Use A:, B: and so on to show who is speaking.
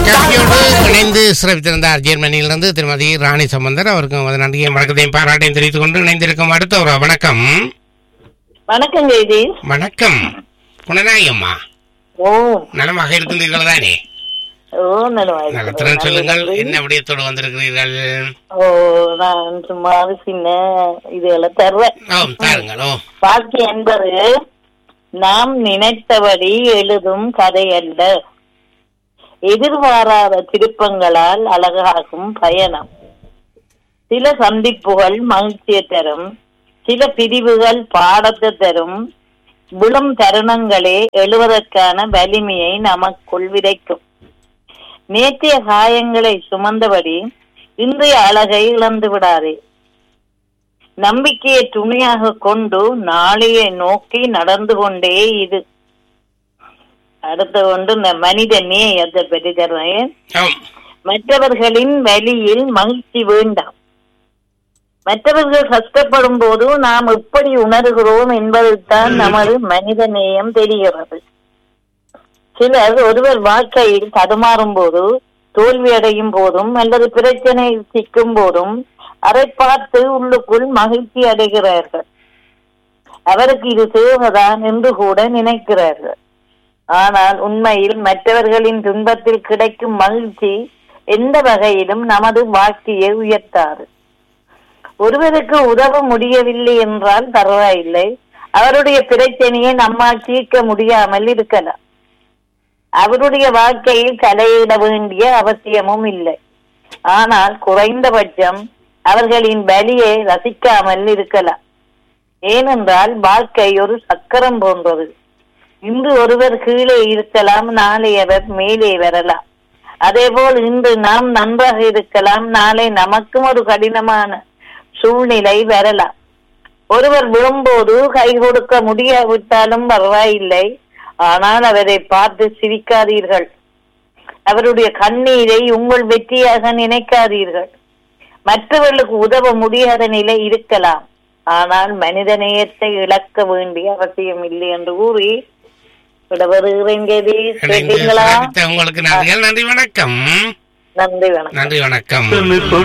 A: நிகழ்ச்சியோடு இணைந்து சிறப்பித்திருந்தார் ஜெர்மனியிலிருந்து திருமதி ராணி சம்பந்தர் அவருக்கும் அது நன்றியும் வணக்கத்தையும் பாராட்டையும் தெரிவித்துக் கொண்டு இணைந்திருக்கும் அடுத்த ஒரு வணக்கம்
B: வணக்கம் ஜெயதி
A: வணக்கம் குணநாயகம்மா
B: ஓ
A: நலமாக இருக்கின்றீர்கள் தானே
B: ஓ நலவாய்
A: நலத்துடன் சொல்லுங்கள் என்ன விடயத்தோடு வந்திருக்கிறீர்கள்
B: ஓ நான் சும்மா சின்ன இதுகளை தருவேன்
A: ஓ தாருங்கள் ஓ
B: வாழ்க்கை என்பது நாம் நினைத்தபடி எழுதும் கதை அல்ல எதிர்பாராத திருப்பங்களால் அழகாகும் பயணம் சில சந்திப்புகள் மகிழ்ச்சியை தரும் சில பிரிவுகள் பாடத்தை தரும் விழும் தருணங்களே எழுவதற்கான வலிமையை நமக்குள் விதைக்கும் நேற்றைய காயங்களை சுமந்தபடி இன்றைய அழகை இழந்து விடாதே நம்பிக்கையை துணையாக கொண்டு நாளையை நோக்கி நடந்து கொண்டே இது அடுத்து கொண்டு இந்த மனித நேயத்தை பற்றி தருவேன்
A: ஓம்
B: மற்றவர்களின் வழியில் மகிழ்ச்சி வேண்டாம் மற்றவர்கள் கஷ்டப்படும் போது நாம் எப்படி உணர்கிறோம் என்பதுதான் நமது மனித நேயம் தெரிகிறது சிலர் ஒருவர் வாழ்க்கையில் தடுமாறும் போது தோல்வி அடையும் போதும் அல்லது பிரச்சனை சிக்கும் போதும் அதை பார்த்து உள்ளுக்குள் மகிழ்ச்சி அடைகிறார்கள் அவருக்கு இது தேவைதான் என்று கூட நினைக்கிறார்கள் ஆனால் உண்மையில் மற்றவர்களின் துன்பத்தில் கிடைக்கும் மகிழ்ச்சி எந்த வகையிலும் நமது வாழ்க்கையை உயர்த்தாது ஒருவருக்கு உதவ முடியவில்லை என்றால் பரவாயில்லை அவருடைய பிரச்சனையை நம்மால் தீர்க்க முடியாமல் இருக்கலாம் அவருடைய வாழ்க்கையில் தலையிட வேண்டிய அவசியமும் இல்லை ஆனால் குறைந்தபட்சம் அவர்களின் வலியை ரசிக்காமல் இருக்கலாம் ஏனென்றால் வாழ்க்கை ஒரு சக்கரம் போன்றது இன்று ஒருவர் கீழே இருக்கலாம் நாளை அவர் மேலே வரலாம் அதேபோல் இன்று நாம் நன்றாக இருக்கலாம் நாளை நமக்கும் ஒரு கடினமான சூழ்நிலை வரலாம் ஒருவர் விழும்போது கை கொடுக்க முடியாவிட்டாலும் பரவாயில்லை ஆனால் அவரை பார்த்து சிரிக்காதீர்கள் அவருடைய கண்ணீரை உங்கள் வெற்றியாக நினைக்காதீர்கள் மற்றவர்களுக்கு உதவ முடியாத நிலை இருக்கலாம் ஆனால் மனித நேயத்தை இழக்க வேண்டிய அவசியம் இல்லை என்று கூறி விடவருகிறேன் கேதி
A: இணைந்து
B: கேட்டீங்களா
A: சிறப்பித்த உங்களுக்கு நன்றிகள் நன்றி வணக்கம்
B: நன்றி வணக்கம்
A: நன்றி வணக்கம்
C: தொண்ணூறு